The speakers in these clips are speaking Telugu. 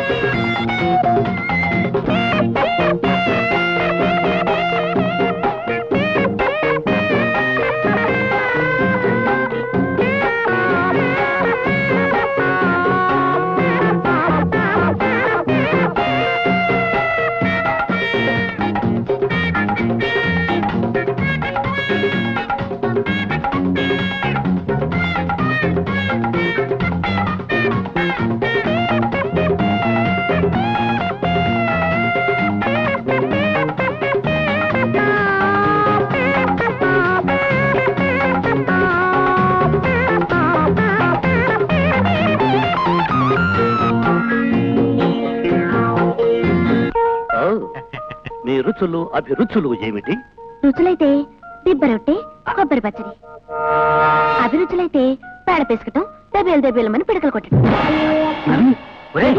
ఓ, మీ రుచులు అభిరుచులు ఏమిటి రుచులైతే దిబ్బ రొట్టె కొబ్బరి పచ్చడి అభిరుచులైతే పేడ పిసకటం దెబ్బలు దెబ్బలమని పిడకలు కొట్టడం ఒరేయ్,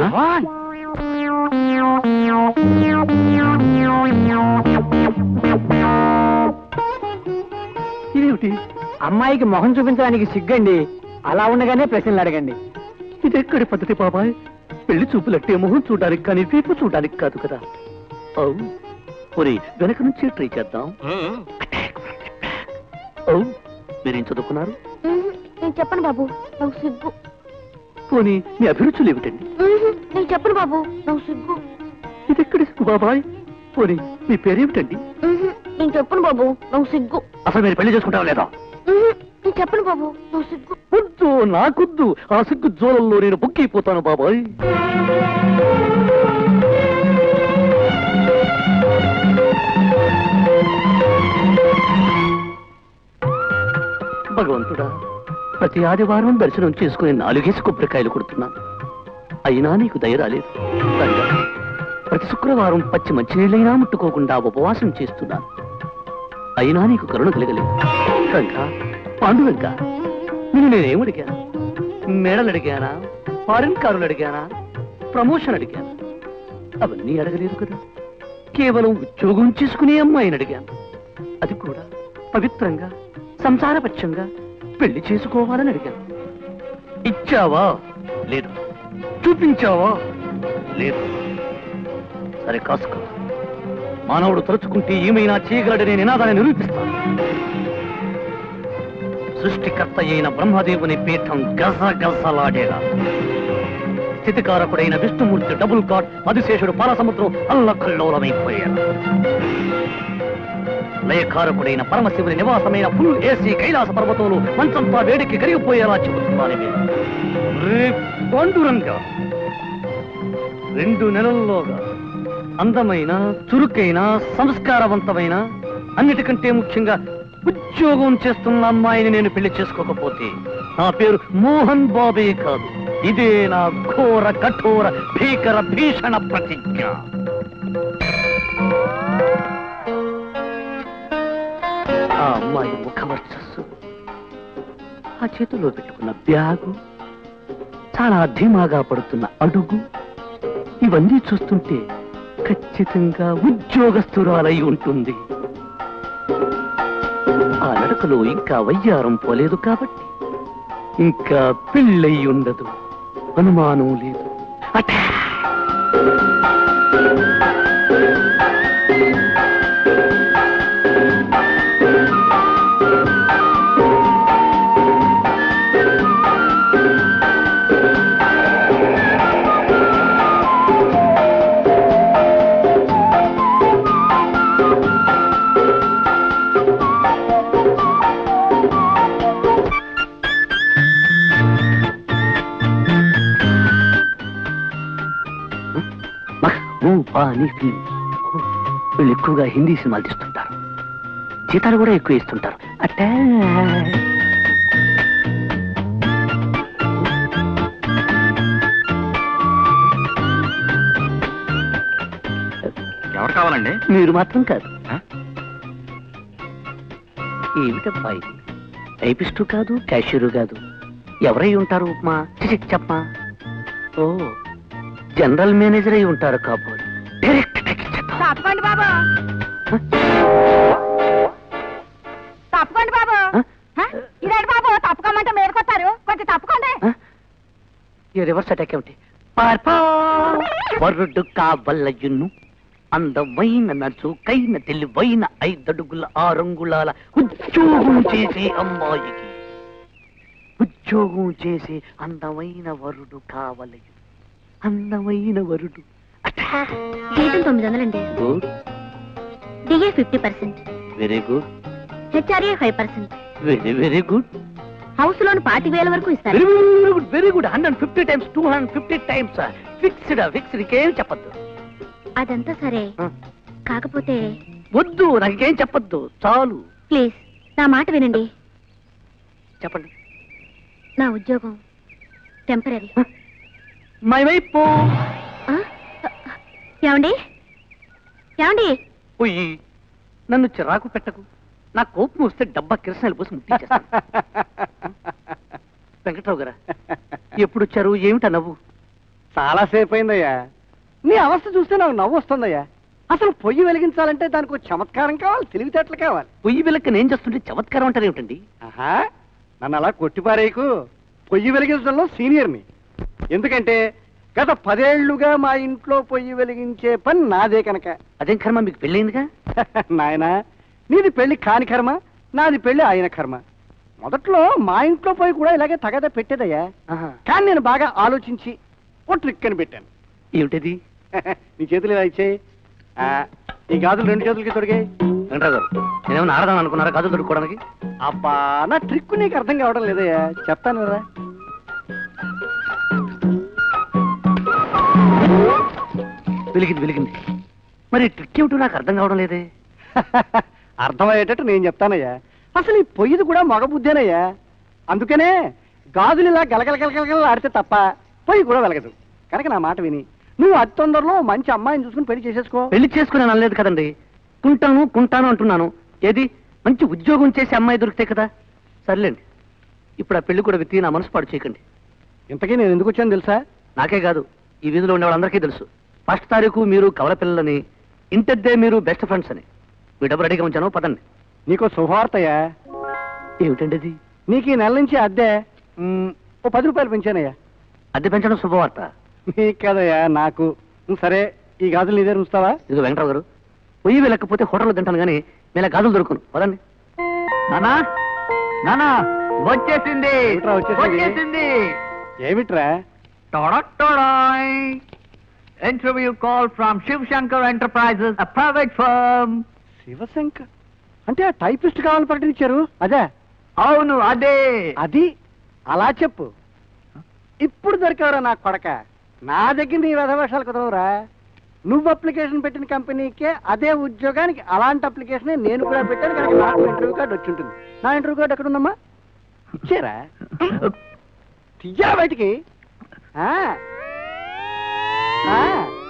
ఇదేమిటి అమ్మాయికి మొహం చూపించడానికి సిగ్గండి అలా ఉండగానే ప్రశ్నలు అడగండి ఇది ఎక్కడి పద్ధతి బాబాయ్ పెళ్లి చూపులట్టే మొహం చూడడానికి కానీ వీపు చూడడానికి కాదు కదా అవును ఒరే వెనక నుంచి ట్రై చేద్దాం ఓ మీరేం చదువుకున్నారు ఉహు, నేను చెప్పను బాబు నాకు సిగ్గు పోనీ మీ అభిరుచులు ఏమిటండి ఉహు, నేను చెప్పను బాబు నాకు సిగ్గు ఇది ఎక్కడి సిగ్గు బాబాయ్ పోనీ మీ పేరేమిటండి ఉహు, నేను చెప్పను బాబు నాకు సిగ్గు అసలు మీరు పెళ్లి చేసుకుంటారా లేదా ఉహు, నేను చెప్పను బాబు నాకు సిగ్గు వద్దు నాకొద్దు ఆ సిగ్గు జోలల్లో నేను బుక్కిపోతాను బాబాయ్ భగవంతుడా ప్రతి ఆదివారం దర్శనం చేసుకుని నాలుగేసి కొబ్బరికాయలు కొడుతున్నాను అయినా నీకు దయ రాలేదు రంగా, ప్రతి శుక్రవారం పచ్చి మంచినీళ్ళైనా ముట్టుకోకుండా ఉపవాసం చేస్తున్నాను అయినా నీకు కరుణ కలగలేదు రంగా పాండురంగా నేను నేనేం అడిగాను మేడలు అడిగానా ఫారిన్ కారులు అడిగానా ప్రమోషన్ అడిగానా అవన్నీ అడగలేదు కదా కేవలం ఉద్యోగం చేసుకునే అమ్మాయిని అడిగాను అది కూడా పవిత్రంగా సంసారపక్షంగా పెళ్లి చేసుకోవాలని అడిగాను ఇచ్చావా లేదు చూపించావా లేదు సరే కాసుకో మానవుడు తలుచుకుంటే ఏమైనా చేయగలడనే నినాదాన్ని నిరూపిస్తాను సృష్టికర్త అయిన బ్రహ్మదేవుని పీఠం గజ గజలాడేలా స్థితికారకుడైన విష్ణుమూర్తి డబుల్ కాట్ మధుశేషుడు పాలసముద్రం అల్లకల్లోలమైపోయారు లయకారకుడైన పరమశివుని నివాసమైన ఫుల్ ఏసీ కైలాస పర్వతంలో మంచంతా వేడికి కరిగిపోయేలా చెబుతున్నాను నేను. రే పాండురంగా రెండు నెలల్లోగా అందమైన చురుకైన సంస్కారవంతమైన అన్నిటికంటే ముఖ్యంగా ఉద్యోగం చేస్తున్న అమ్మాయిని నేను పెళ్లి చేసుకోకపోతే నా పేరు మోహన్ బాబే కాదు ఇదే నా ఘోర కఠోర భీకర భీషణ ప్రతిజ్ఞ ఆ అమ్మాయి ముఖవర్చస్సు ఆ చేతిలో పెట్టుకున్న బ్యాగు చాలా ధీమాగా పడుతున్న అడుగు ఇవన్నీ చూస్తుంటే ఖచ్చితంగా ఉద్యోగస్తురాలై ఉంటుంది ఆ నడకలో ఇంకా వయ్యారం పోలేదు కాబట్టి ఇంకా పెళ్ళై ఉండదు అనుమానం లేదు అటా మహబూబాని ఫిల్మ్ వీళ్ళు ఎక్కువగా హిందీ సినిమాలు తీస్తుంటారు జీతాలు కూడా ఎక్కువ ఇస్తుంటారు అట్టా ఎవరు కావాలండి మీరు మాత్రం కాదు ఆ? ఏమిటబ్బా ఇది టైపిస్టు కాదు క్యాషియరు కాదు ఎవరై ఉంటారు ఉప్మా చిచి చెప్పమా ఓ జనరల్ మేనేజర్ అయి ఉంటారు కాబోలు డైరెక్ట్ తగ్గించేద్దాం. తప్పకండి బాబు తప్పకండి బాబు ఆ? హ? ఇదేంటి బాబు తప్పుకోమంటే మీదకొస్తారు కొంచెం తప్పుకోండి ఆ? ఈ రివర్స్ అటాక్ ఏమిటి పార్పా వరుడు కావలయును అందమైన నచుకైన తెలివైన ఐదడుగుల ఆరంగుళాల ఉద్యోగం చేసే అమ్మాయికి ఉద్యోగం చేసే అందమైన వరుడు కావలయు అందమైన వరుడు జీతం తొమ్మిది వందలండి good DA fifty percent very good HRA five percent very very good house loan పాతి వేల వరకు ఇస్తారు very very good very good hundred fifty times two hundred fifty times fixed fixed ఇంకేం చెప్పద్దు అదంతా సరే కాకపోతే వద్దు నాకు ఇంకేం చెప్పొద్దు చాలు ప్లీజ్ నా మాట వినండి చెప్పండి నా ఉద్యోగం టెంపరీ మై వైపు ఏమండి ఏమండి పోయి నన్ను చిరాకు పెట్టకు నా కోపం వస్తే డబ్బా కిరసనాలు పోసి ముట్టించేస్తాను వెంకట్రావు గారా ఎప్పుడు వచ్చారు ఏమిటా నవ్వు చాలా సేపు అయిందయ్యా నీ అవస్థ చూస్తే నాకు నవ్వు వస్తుందయ్యా అసలు పొయ్యి వెలిగించాలంటే దానికి ఒక చమత్కారం కావాలి తెలివితేటలు కావాలి పొయ్యి వెలక్క నేను చేస్తుంటే చమత్కారం అంటారు ఏమిటండి ఆహా నన్ను అలా కొట్టిపారేయకు పొయ్యి వెలిగించడంలో సీనియర్ని ఎందుకంటే గత పదేళ్లుగా మా ఇంట్లో పొయ్యి వెలిగించే పని నాదే కనుక అదేం కర్మ మీకు పెళ్ళయిందిగా నాయనా నీది పెళ్లి కాని కర్మ నాది పెళ్లి ఆయన కర్మ మొదట్లో మా ఇంట్లో పోయి కూడా ఇలాగే తగద పెట్టేదయ్యా ఆహా. కానీ నేను బాగా ఆలోచించి ఓ ట్రిక్ అని పెట్టాను ఏమిటది నీ చేతులు ఇలా ఇచ్చేయి ఆ, ఈ గాజులు రెండు చేతులకి తొడిగాయి వెంకట్రావు గారు నేనేమన్నా ఆడదాం అనుకున్నారా గాజులు దొరుకుకోవడానికి అబ్బా నా ట్రిక్ నీకు అర్థం కావడం లేదయ్యా చెప్తాను కదా వెలిగింది వెలిగింది మరి ట్రిక్ ఏమిటో నాకు అర్థం కావడం లేదే అర్థమయ్యేటట్టు నేను చెప్తానయ్యా అసలు ఈ పొయ్యిది కూడా మగ బుద్ధేనయ్యా అందుకనే గాజులు ఇలా గలగల గలగల ఆడితే తప్ప పొయ్యి కూడా వెలగదు కనుక నా మాట విని నువ్వు అతి తొందరలో మంచి అమ్మాయిని చూసుకుని పెళ్లి చేసేసుకో పెళ్లి చేసుకుని అనలేదు కదండి కుంటాను కుంటాను అంటున్నాను ఏది మంచి ఉద్యోగం చేసే అమ్మాయి దొరికితే కదా సర్లేండి ఇప్పుడు ఆ పెళ్లి కూడా విత్తి నా మనసు పాడు చేయకండి ఇంతకీ నేను ఎందుకు వచ్చాను తెలుసా నాకే కాదు ఈ వీధిలో ఉండే వాళ్ళందరికీ తెలుసు ఫస్ట్ తారీఖు మీరు కవల పిల్లలని ఇంటద్దే మీరు బెస్ట్ ఫ్రెండ్స్ అని మీ డబ్బు రెడీగా ఉంచాను పదండి నీకు శుభవార్తయ్యా ఏమిటండి అది నీకు ఈ నెల నుంచి అద్దె మ్, ఓ పది రూపాయలు పెంచానయ్యా అద్దె పెంచడం శుభవార్త నీకు కదయ్యా నాకు ఉం, సరే ఈ గాజులు నీదే ఉంచుతావా ఇదిగో వెంకటరావు గారు పొయ్యి వెళ్ళకపోతే హోటల్లో తింటాను కానీ నేను గాజులు దొరుకును పదండి నానా నానా వచ్చేసింది ఏమిట్రా వచ్చేసింది? వచ్చేసింది ఏమిట్రా interview call from Shiv Shankar Enterprises private firm Shivshankar అంటే ఆ టైపిస్ట్ కావాలని ప్రకటించారు అదే అవును అదే అది అలా చెప్పు ఇప్పుడు దొరికావురా నా కొడక నా దగ్గర నీ వ్యధవేషాలు కుదరవురా నువ్వు అప్లికేషన్ పెట్టిన కంపెనీకే అదే ఉద్యోగానికి అలాంటి అప్లికేషన్ నేను కూడా పెట్టాను కనుక నాకు ఇంటర్వ్యూ కార్డు వచ్చి ఉంటుంది నా ఇంటర్వ్యూ కార్డు ఎక్కడ ఉందమ్మా ఇచ్చారా తీయా బయటికి ఆ. ఆ.